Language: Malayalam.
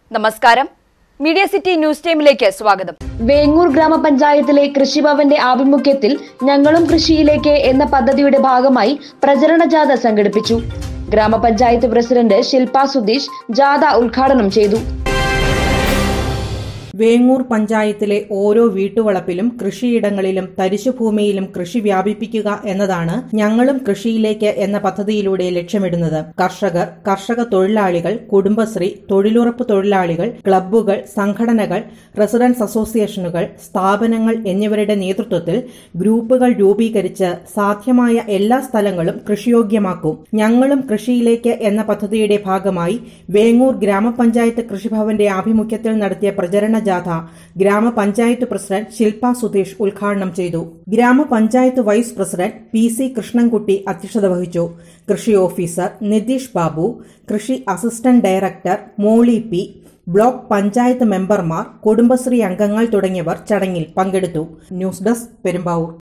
നമസ്കാരം മീഡിയ സിറ്റി ന്യൂസ് ടൈമിലേക്ക് സ്വാഗതം വേങ്ങൂർ ഗ്രാമപഞ്ചായത്തിലെ കൃഷിഭവന്റെ ആഭിമുഖ്യത്തിൽ ഞങ്ങളും കൃഷിയിലേക്ക് എന്ന പദ്ധതിയുടെ ഭാഗമായി പ്രചരണ ജാഥ സംഘടിപ്പിച്ചു ഗ്രാമപഞ്ചായത്ത് പ്രസിഡന്റ് ശില്പ സുധീഷ് ജാഥ ഉദ്ഘാടനം ചെയ്തു വേങ്ങൂർ പഞ്ചായത്തിലെ ഓരോ വീട്ടുവളപ്പിലും കൃഷിയിടങ്ങളിലും തരിശുഭൂമിയിലും കൃഷി വ്യാപിപ്പിക്കുക എന്നതാണ് ഞങ്ങളും കൃഷിയിലേക്ക് എന്ന പദ്ധതിയിലൂടെ ലക്ഷ്യമിടുന്നത് കർഷകർ കർഷക തൊഴിലാളികൾ കുടുംബശ്രീ തൊഴിലുറപ്പ് തൊഴിലാളികൾ ക്ലബ്ബുകൾ സംഘടനകൾ റെസിഡൻസ് അസോസിയേഷനുകൾ സ്ഥാപനങ്ങൾ എന്നിവരുടെ നേതൃത്വത്തിൽ ഗ്രൂപ്പുകൾ രൂപീകരിച്ച് സാധ്യമായ എല്ലാ സ്ഥലങ്ങളും കൃഷിയോഗ്യമാക്കും ഞങ്ങളും കൃഷിയിലേക്ക് എന്ന പദ്ധതിയുടെ ഭാഗമായി വേങ്ങൂർ ഗ്രാമപഞ്ചായത്ത് കൃഷിഭവന്റെ ആഭിമുഖ്യത്തിൽ നടത്തിയ പ്രചരണ ജാഥ ഗ്രാമപഞ്ചായത്ത് പ്രസിഡന്റ് ശില്പ സുധീഷ് ഉദ്ഘാടനം ചെയ്തു ഗ്രാമപഞ്ചായത്ത് vice president P C Krishnankutty അധ്യക്ഷത വഹിച്ചു കൃഷി ഓഫീസർ നിതീഷ് ബാബു കൃഷി assistant director Molly P block panchayat മെമ്പർമാർ കുടുംബശ്രീ അംഗങ്ങൾ തുടങ്ങിയവർ ചടങ്ങിൽ പങ്കെടുത്തു ന്യൂസ് ഡെസ്ക് പെരുമ്പാവൂർ